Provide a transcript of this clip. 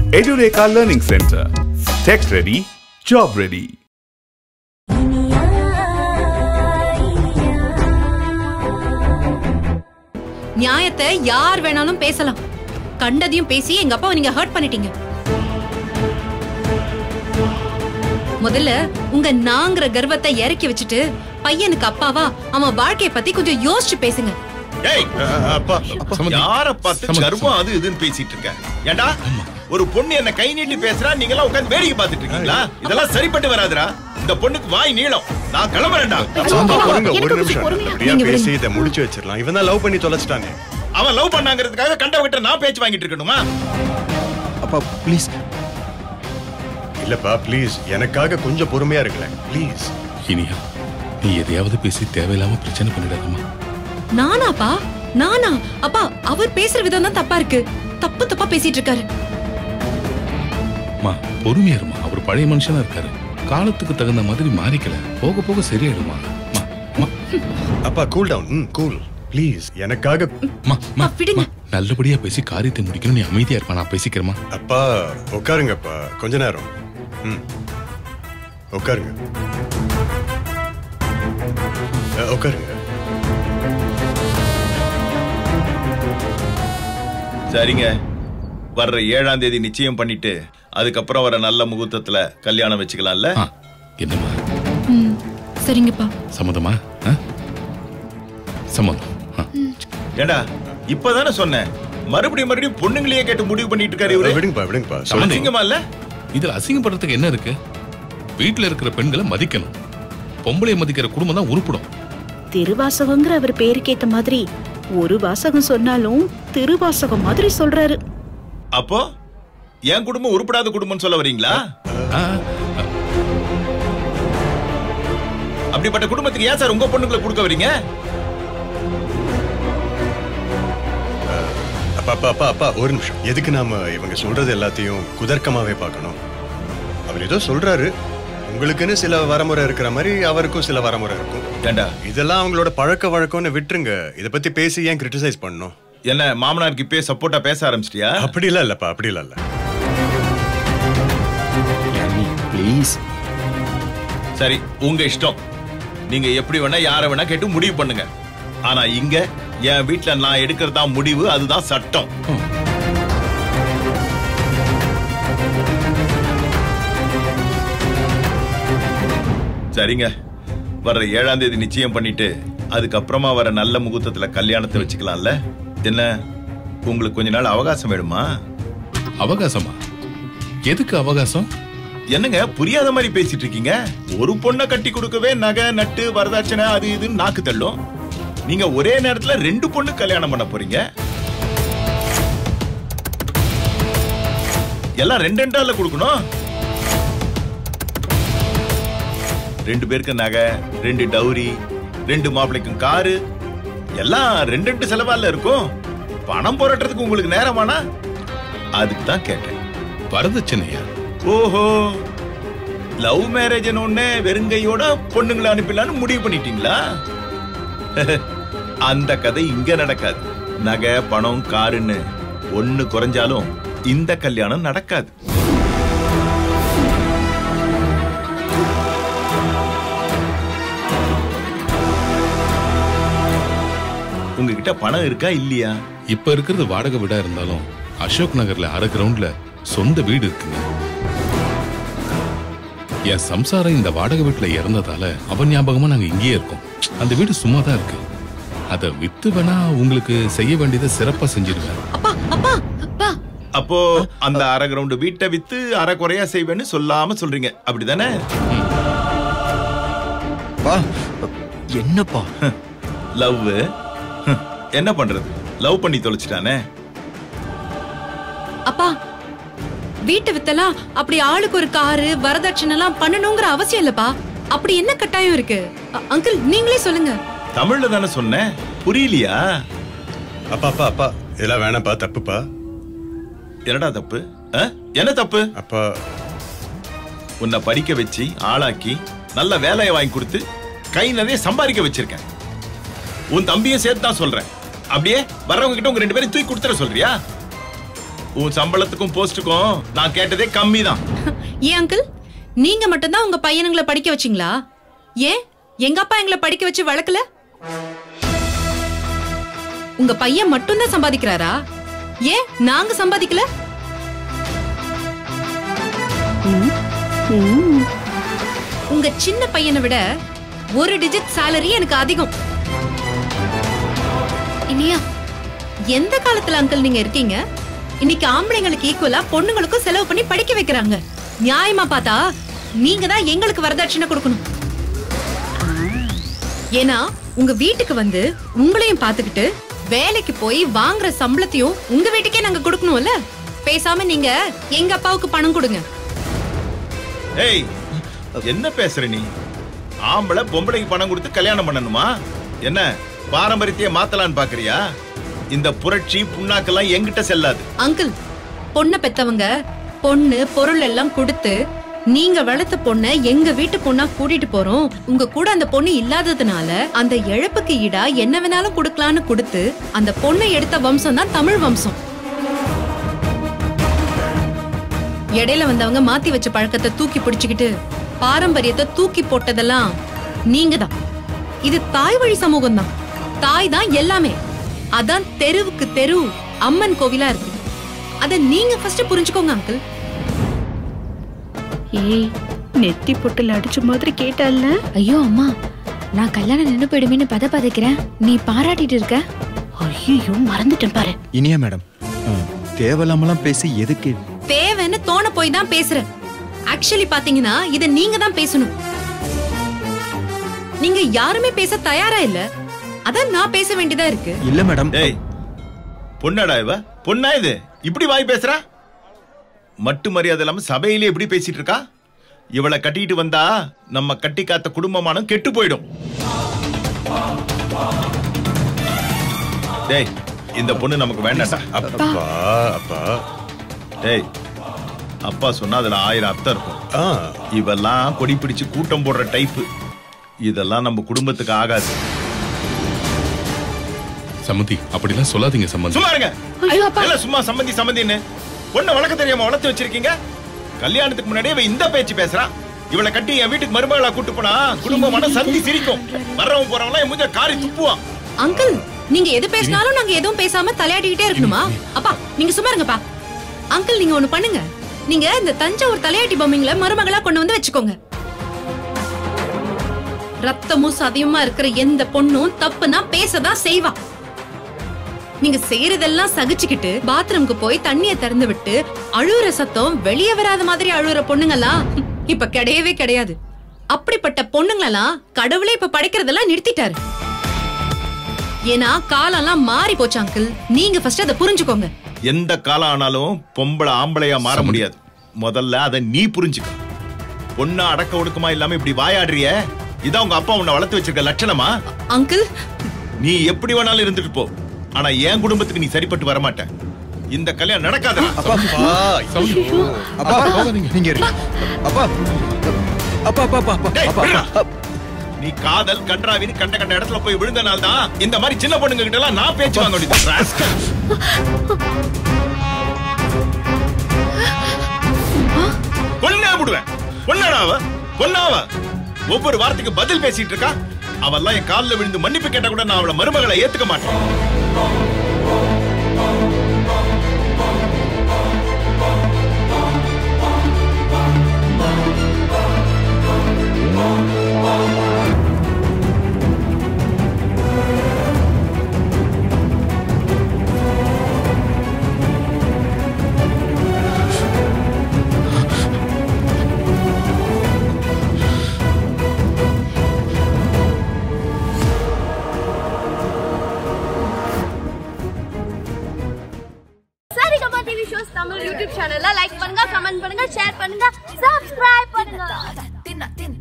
Edureka Learning Center. Tech ready, job ready. நியாயத்தை யார் வேணாலும் பேசலாம் கண்டதையும் பேசி எங்க அப்பாவை நீங்க ஹர்ட் பண்ணிட்டீங்க முதல்ல உங்க நாங்கிற கர்வத்தை இறக்கி வச்சுட்டு பையனுக்கு அப்பாவா அவன் வாழ்க்கைய பத்தி கொஞ்சம் யோசிச்சு பேசுங்க ஏய் அப்பா யார பார்த்து கர்வம் அது இதுன்னு பேசிட்டு இருக்க ஏண்டா ஒரு பொண்ணு என்ன கை நீட்டி பேசுறா நீங்க எல்லாம் உட்கார்ந்து வேடிக்கை பார்த்துட்டு இருக்கீங்களா இதெல்லாம் சரிப்பட்டு வராதுடா இந்த பொண்ணுக்கு வாய் நீளம் நான் கிளம்புறேன்டா சாம்பா பொறுங்க ஒரு எனக்கு நிமிஷம் பொறுமையா- அப்படியா நீங்க பேசி விடுங்க. இதை முடிச்சு வச்சிடலாம் இவன் தான் லவ் பண்ணி தொலைச்சிட்டானே அவன் லவ் பண்ணாங்கிறதுக்காக கண்டவகிட்ட நான் பேச்சு வாங்கிட்டு இருக்கணுமா அப்பா ப்ளீஸ் இல்லப்பா ப்ளீஸ் எனக்காக கொஞ்சம் பொறுமையா இருக்கல ப்ளீஸ் இனியா நீ எதையாவது பேசி தேவையில்லாம பிரச்சனை பண்ணிடாதம்மா நானாப்பா நானா அப்பா அவர் பேசுற விதம் தான் தப்பா இருக்கு தப்பு தப்பா பேசிட்டு இருக்காரு மா பொறுமையா இருமா அவர் பழைய மனுஷனா இருக்காரு காலத்துக்கு தகுந்த மாதிரி மாறிக்கல போக போக சரியாயிடுமா மா, மா, அப்பா கூல் டவுன் ம் கூல் ப்ளீஸ் எனக்காக மா, மா, அப்பா, விடுங்க. மா, நல்லபடியா பேசி காரியத்தை முடிக்கணும் நீ அமைதியா இருப்பா நான் பேசிக்கிறேமா அப்பா உட்காருங்கப்பா கொஞ்ச நேரம் ம் உட்காருங்க அ, உட்காருங்க சரிங்க வர்ற ஏழாம் தேதி நிச்சயம் பண்ணிட்டு அதுக்கப்புறம் வர நல்ல முகூர்த்தத்துல கல்யாணம் வச்சுக்கலாம்ல ஆ, என்னம்மா ம், சரிங்கப்பா சம்மதமா ஆ? சம்மதம் ஆ. ஏண்டா இப்பதானே சொன்னேன் மறுபடியும் மறுபடியும் பொண்ணுங்களையே கேட்டு முடிவு பண்ணிட்டு இருக்காரு இவரு விடுங்கப்பா விடுங்கப்பா சம்மதம். சொல்லுங்க அசிங்கமா இல்ல இதுல அசிங்கப்படுறதுக்கு என்ன இருக்கு வீட்டுல இருக்கிற பெண்களை மதிக்கணும் பொம்பளைய மதிக்கிற குடும்பம் தான் உருப்படும் திருவாசகங்கிற அவர் பேருக்கு ஏத்த மாதிரி ஒரு வாசகம் சொன்னாலும் திருவாசகம் மாதிரி சொல்றாரு அப்போ என் குடும்பம் உருப்படாத குடும்பம்னு சொல்ல வரீங்களா ஆ, அப்படிப்பட்ட குடும்பத்துக்கு ஏன் சார் உங்க பொண்ணுங்களை கொடுக்க வரீங்க அப்பா அப்பா அப்பா அப்பா ஒரு நிமிஷம் எதுக்கு நாம இவங்க சொல்றது எல்லாத்தையும் குதர்க்கமாவே பார்க்கணும் அவர் ஏதோ சொல்றாரு உங்களுக்குன்னு சில வரமுறை இருக்கிற மாதிரி அவருக்கும் சில வரமுறை இருக்கும் ஏண்டா இதெல்லாம் அவங்களோட பழக்க வழக்கம்னு விட்டுருங்க இத பத்தி பேசி ஏன் கிரிட்டிசைஸ் பண்ணணும் என்ன மாமனாருக்கு இப்பயே சப்போர்ட்டா பேச ஆரம்பிச்சிட்டியா அப்படிலாம் இல்லப்பா அப்படிலாம் இல்ல ப்ளீஸ் சரி உங்க இஷ்டம் நீங்க எப்படி வேணா யார வேணா கேட்டு முடிவு பண்ணுங்க ஆனா இங்க என் வீட்ல நான் எடுக்கிறதா முடிவு அதுதான் சட்டம் சரிங்க வர்ற ஏழாம் தேதி நிச்சயம் பண்ணிட்டு அதுக்கப்புறமா வர நல்ல முகூர்த்தத்துல கல்யாணத்தை வச்சுக்கலாம்ல என்ன உங்களுக்கு கொஞ்ச நாள் அவகாசம் வேணுமா அவகாசமா எதுக்கு அவகாசம் என்னங்க புரியாத மாதிரி பேசிட்டு இருக்கீங்க ஒரு பொண்ணை கட்டி கொடுக்கவே நகை நட்டு வரதட்சணை அது இதுன்னு நாக்கு தள்ளும் நீங்க ஒரே நேரத்துல ரெண்டு பொண்ணு கல்யாணம் பண்ண போறீங்க எல்லாம் ரெண்டு ரெண்டால கொடுக்கணும் ரெண்டு பேருக்கு நகை ரெண்டு டௌரி ரெண்டு மாப்பிளைக்கும் காரு எல்லாம் ரெண்டு ரெண்டு செலவால இருக்கும் பணம் புரட்டுறதுக்கு உங்களுக்கு நேரமானா அதுக்கு தான் கேட்டேன் வரதட்சணையா ஓஹோ லவ் மேரேஜ் ஒண்ணே வெறுங்கையோட பொண்ணுங்களை அனுப்பிடலான்னு முடிவு பண்ணிட்டீங்களா அந்த கதை இங்க நடக்காது நகை பணம் காருன்னு ஒண்ணு குறைஞ்சாலும் இந்த கல்யாணம் நடக்காது உங்ககிட்ட பணம் இருக்கா இல்லையா இப்ப இருக்கிறது வாடகை வீடா இருந்தாலும் அசோக் நகர்ல அரை கிரவுண்ட்ல சொந்த வீடு இருக்குங்க என் சம்சாரம் இந்த வாடகை வீட்டுல இறந்ததால அவன் ஞாபகமா நாங்க இங்கேயே இருக்கோம் அந்த வீடு சும்மா தான் இருக்கு அத வித்து வேணா உங்களுக்கு செய்ய வேண்டியதை சிறப்பா செஞ்சிருவேன் அப்பா அப்பா அப்பா அப்போ அந்த அரை கிரவுண்ட் வீட்டை வித்து அரை குறையா செய்வேன்னு சொல்லாம சொல்றீங்க அப்படிதானே பா என்னப்பா லவ் என்ன பண்றது லவ் பண்ணி தொலைச்சிட்டானே அப்பா வீட்டு வித்தெல்லாம் அப்படி ஆளுக்கு ஒரு காரு வரதட்சணை எல்லாம் பண்ணணுங்கிற அவசியம் இல்லப்பா அப்படி என்ன கட்டாயம் இருக்கு அ- அங்கிள் நீங்களே சொல்லுங்க தமிழ்ல தானே சொன்னேன் புரியலையா அப்பா அப்பா அப்பா இதெல்லாம் வேணாம்ப்பா தப்புப்பா என்னடா தப்பு ஆ? என்ன தப்பு அப்பா உன்னை படிக்க வச்சு ஆளாக்கி நல்ல வேலையை வாங்கி கொடுத்து கை நிறைய சம்பாதிக்க வச்சிருக்கேன் உன் தம்பியும் சேர்த்து தான் சொல்றேன் அப்படியே வர்றவங்க கிட்ட உங்க ரெண்டு பேரும் தூக்கி கொடுத்துற சொல்றியா உன் சம்பளத்துக்கும் போஸ்டுக்கும் நான் கேட்டதே கம்மி தான் ஏன் அங்கிள் நீங்க மட்டும்தான் உங்க பையனுங்களை படிக்க வச்சீங்களா ஏன் எங்க அப்பா எங்களை படிக்க வச்சு வளர்க்கல உங்க பையன் மட்டும்தான் சம்பாதிக்கிறாரா ஏன் நாங்க சம்பாதிக்கல ம், உங்க சின்ன பையனை விட ஒரு டிஜிட் salary எனக்கு அதிகம் இனியா எந்த காலத்துல அங்கிள் நீங்க இருக்கீங்க இன்னைக்கு ஆம்பளைங்களுக்கு ஈக்குவலா பொண்ணுங்களுக்கும் செலவு பண்ணி படிக்க வைக்கிறாங்க நியாயமா பார்த்தா நீங்க தான் எங்களுக்கு வரதட்சணை கொடுக்கணும் ஏன்னா உங்க வீட்டுக்கு வந்து உங்களையும் பார்த்துக்கிட்டு வேலைக்கு போய் வாங்குற சம்பளத்தையும் உங்க வீட்டுக்கே நாங்க கொடுக்கணும்ல பேசாம நீங்க எங்க அப்பாவுக்கு பணம் கொடுங்க ஏய் என்ன பேசுற நீ ஆம்பளை பொம்பளைக்கு பணம் கொடுத்து கல்யாணம் பண்ணணுமா என்ன பாரம்பரியத்தையே மாத்தலான்னு பாக்குறியா இந்த புரட்சி புண்ணாக்கெல்லாம் எங்கிட்ட செல்லாது அங்கிள் பொண்ண பெத்தவங்க பொண்ணு பொருள் எல்லாம் கொடுத்து நீங்க வளர்த்த பொண்ண எங்க வீட்டு பொண்ணா கூட்டிட்டு போறோம் உங்க கூட அந்த பொண்ணு இல்லாததுனால அந்த இழப்புக்கு ஈடா என்ன வேணாலும் கொடுக்கலான்னு கொடுத்து அந்த பொண்ணை எடுத்த வம்சம் தான் தமிழ் வம்சம் இடையில வந்தவங்க மாத்தி வச்ச பழக்கத்தை தூக்கி பிடிச்சுக்கிட்டு பாரம்பரியத்தை தூக்கி போட்டதெல்லாம் நீங்க தான் இது தாய் வழி சமூகம் தான் தாய் தான் எல்லாமே அதான் தெருவுக்கு தெரு அம்மன் கோவிலா இருக்கு அத நீங்க ஃபர்ஸ்ட் புரிஞ்சுக்கோங்க அங்கிள் ஏய் நெத்தி பொட்டுல அடிச்ச மாதிரி கேட்டால ஐயோ அம்மா நான் கல்யாணம் நின்று போயிடுமேன்னு பத பதைக்கிறேன் நீ பாராட்டிட்டு இருக்க ஐயோ மறந்துட்டேன் பாரு இனியா மேடம் அஹ், தேவையில்லாமலாம் பேசி எதுக்கு தேவைன்னு தோண போய் தான் பேசுறேன் ஆக்சுவலி பாத்தீங்கன்னா இத நீங்க தான் பேசணும் நீங்க யாருமே பேச தயாரா இல்ல அதான் நான் பேச வேண்டியதா இருக்கு இல்ல மேடம் டேய் பொண்ணாடா இவ பொண்ணா இது இப்படி வாய் பேசுறா மட்டு மரியாதை இல்லாம சபையிலே எப்படி பேசிட்டு இருக்கா இவளை கட்டிட்டு வந்தா நம்ம கட்டி காத்த குடும்பமானம் கெட்டு போயிடும் டேய் இந்த பொண்ணு நமக்கு வேண்டாம்டா அப்பா அப்பா டேய் அப்பா சொன்னா அதுல ஆயிரம் அர்த்தம் இருக்கும் ஆ இவெல்லாம் கொடி பிடிச்சு கூட்டம் போடுற டைப்பு இதெல்லாம் நம்ம குடும்பத்துக்கு ஆகாது சம்மந்தி அப்படிலாம் சொல்லாதீங்க சம்மந்தி சும்மா இருங்க ஐயோ அப்பா இல்ல சும்மா சம்மந்தி சம்மந்தின்னு பொண்ணை வளர்க்க தெரியாம வளர்த்து வச்சிருக்கீங்க கல்யாணத்துக்கு முன்னாடியே இவ இந்த பேச்சு பேசுறா இவளை கட்டி என் வீட்டுக்கு மருமகளா கூட்டு போனா குடும்பமான சந்தி சிரிக்கும் வர்றவன் போறவன் என் மூஞ்ச காரி துப்புவான் அங்கிள் நீங்க எது பேசினாலும் நாங்க எதுவும் பேசாம தலையாட்டிக்கிட்டே இருக்கணுமா அப்பா நீங்க சும்மா இருங்கப்பா அங்கிள் நீங்க ஒண்ணு பண்ணுங்க நீங்க இந்த தஞ்சாவூர் தலையாட்டி பொம்மைங்களை மருமகளா கொண்டு வந்து வச்சுக்கோங்க ரத்தமும் சதையுமா இருக்கிற எந்த பொண்ணும் தப்புனா பேசதான் செய்வா நீங்க செய்யறதெல்லாம் சகிச்சுக்கிட்டு பாத்ரூம்க்கு போய் தண்ணிய திறந்து விட்டு அழுகுற சத்தம் வெளியே வராத மாதிரி அழுகுற பொண்ணுங்கெல்லாம் இப்ப கிடையவே கிடையாது அப்படிப்பட்ட பொண்ணுங்களெல்லாம் கடவுளே இப்ப படைக்கிறதெல்லாம் நிறுத்திட்டாரு ஏன்னா காலம்லாம் மாறி போச்சு அங்கிள் நீங்க ஃபர்ஸ்ட் அதை புரிஞ்சுக்கோங்க எந்த காலம் ஆனாலும் பொம்பளை ஆம்பளையா மாற முடியாது முதல்ல அதை நீ புரிஞ்சுக்க பொண்ணு அடக்க ஒடுக்கமா இல்லாம இப்படி வாயாடுறிய இதான் உங்க அப்பா உன்னை வளர்த்து வச்சிருக்க லட்சணமா அங்கிள் நீ எப்படி வேணாலும் இருந்துட்டு போ ஆனா என் குடும்பத்துக்கு நீ சரிப்பட்டு வரமாட்ட இந்த கல்யாணம் நடக்காதடா அப்பா சம்மந்தி அப்பா போகாதீங்க. நீங்க இருங்க அப்பா அப்பா அப்பா அப்பா அப்பா டேய், அப்பா விடுடா. அப்பா நீ காதல் கன்றாவின்னு கண்ட கண்ட இடத்துல போய் விழுந்தனால தான் இந்த மாதிரி சின்ன பொண்ணுங்க கிட்ட எல்லாம் நான் பேச்சு வாங்க வேண்டியது rascal. கொன்னே விடுவேன் பொண்ணாடா அவ பொண்ணாவ ஒவ்வொரு வார்த்தைக்கு பதில் பேசிட்டு இருக்கா அவெல்லாம் என் கால்ல விழுந்து மன்னிப்பு கேட்டா கூட நான் அவளை மருமகளை ஏத்துக்க மாட்டேன் Saregama TV shows Tamil YouTube சேனல்ல லைக் பண்ணுங்க கமெண்ட் பண்ணுங்க ஷேர் பண்ணுங்க சப்ஸ்கிரைப் பண்ணுங்க